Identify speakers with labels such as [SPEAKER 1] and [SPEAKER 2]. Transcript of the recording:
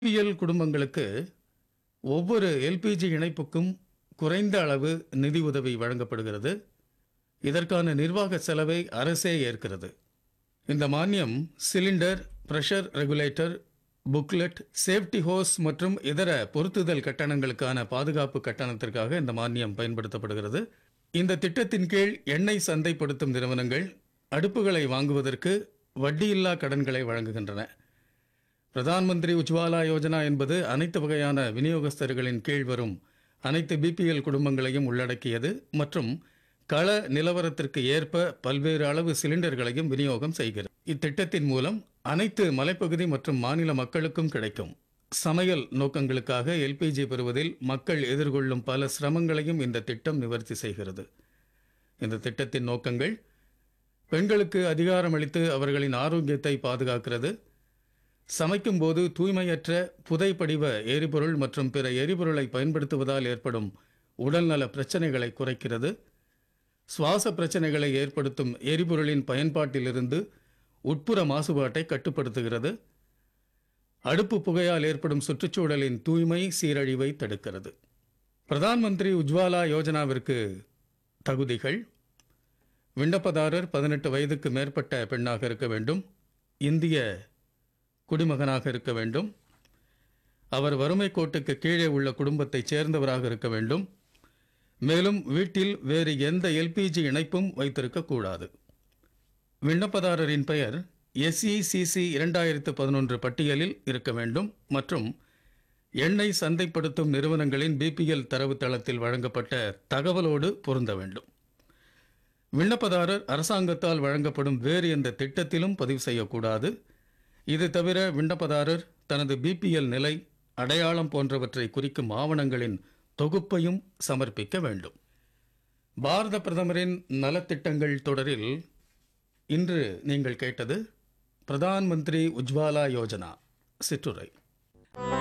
[SPEAKER 1] PL குடும்பங்களுக்கு ஒவ்வொரு LPG இணைப்புக்கும் குறைந்த அளவு நிதி உதவி வழங்கப்படுகிறது இதற்கான நிர்வாக செலவை அரசே ஏற்கிறது இந்த மானியம் cylinder pressure regulator booklet safety hose மற்றும் இதர பொருத்துதல் கட்டணங்களுக்கான பாதுகாப்பு கட்டணத்திற்காக இந்த மானியம் பயன்படுத்தப்படுகிறது இந்த திட்டத்தின் கீழ் எண்ணெய் சந்தைப்படுத்தும் நிறுவனங்கள் அடுப்புகளை வாங்குவதற்கு வட்டியில்லா கடன்களை வழங்குகின்றன பிரதான் மந்திரி உஜ்வாலா யோஜனா என்பது அனைத்து வகையான விநியோகஸ்தர்களின் கீழ் வரும் அனைத்து பிபிஎல் குடும்பங்களையும் உள்ளடக்கியது மற்றும் கள நிலவரத்திற்கு ஏற்ப பல்வேறு அளவு சிலிண்டர்களையும் விநியோகம் செய்கிறது இத்திட்டத்தின் மூலம் அனைத்து மலைப்பகுதி மற்றும் மாநில மக்களுக்கும் கிடைக்கும் சமையல் நோக்கங்களுக்காக எல்பிஜி பெறுவதில் மக்கள் எதிர்கொள்ளும் பல சிரமங்களையும் இந்த திட்டம் நிவர்த்தி செய்கிறது இந்த திட்டத்தின் நோக்கங்கள் பெண்களுக்கு அதிகாரமளித்து அவர்களின் ஆரோக்கியத்தை பாதுகாக்கிறது சமைக்கும்போது தூய்மையற்ற புதைப்படிவ எரிபொருள் மற்றும் பிற எரிபொருளை பயன்படுத்துவதால் ஏற்படும் உடல்நல பிரச்சனைகளை குறைக்கிறது சுவாச பிரச்சனைகளை ஏற்படுத்தும் எரிபொருளின் பயன்பாட்டிலிருந்து உட்புற மாசுபாட்டை கட்டுப்படுத்துகிறது அடுப்பு புகையால் ஏற்படும் சுற்றுச்சூழலின் தூய்மை சீரழிவை தடுக்கிறது பிரதான் மந்திரி உஜ்வாலா யோஜனாவிற்கு தகுதிகள் விண்ணப்பதாரர் பதினெட்டு வயதுக்கு மேற்பட்ட பெண்ணாக இருக்க வேண்டும் இந்திய குடிமகனாக இருக்க வேண்டும் அவர் வறுமை கோட்டுக்கு கீழே உள்ள குடும்பத்தைச் சேர்ந்தவராக இருக்க வேண்டும் மேலும் வீட்டில் வேறு எந்த எல்பிஜி இணைப்பும் வைத்திருக்கக்கூடாது விண்ணப்பதாரரின் பெயர் எஸ்இசிசி இரண்டாயிரத்து பதினொன்று பட்டியலில் இருக்க வேண்டும் மற்றும் எண்ணெய் சந்தைப்படுத்தும் நிறுவனங்களின் பிபிஎல் தரவுத்தளத்தில் வழங்கப்பட்ட தகவலோடு பொருந்த வேண்டும் விண்ணப்பதாரர் அரசாங்கத்தால் வழங்கப்படும் வேறு எந்த திட்டத்திலும் பதிவு செய்யக்கூடாது இது தவிர விண்ணப்பதாரர் தனது பிபிஎல் நிலை அடையாளம் போன்றவற்றை குறிக்கும் ஆவணங்களின் தொகுப்பையும் சமர்ப்பிக்க வேண்டும் பாரத பிரதமரின் நலத்திட்டங்கள் தொடரில் இன்று நீங்கள் கேட்டது பிரதான் மந்திரி உஜ்வாலா யோஜனா சிற்றுரை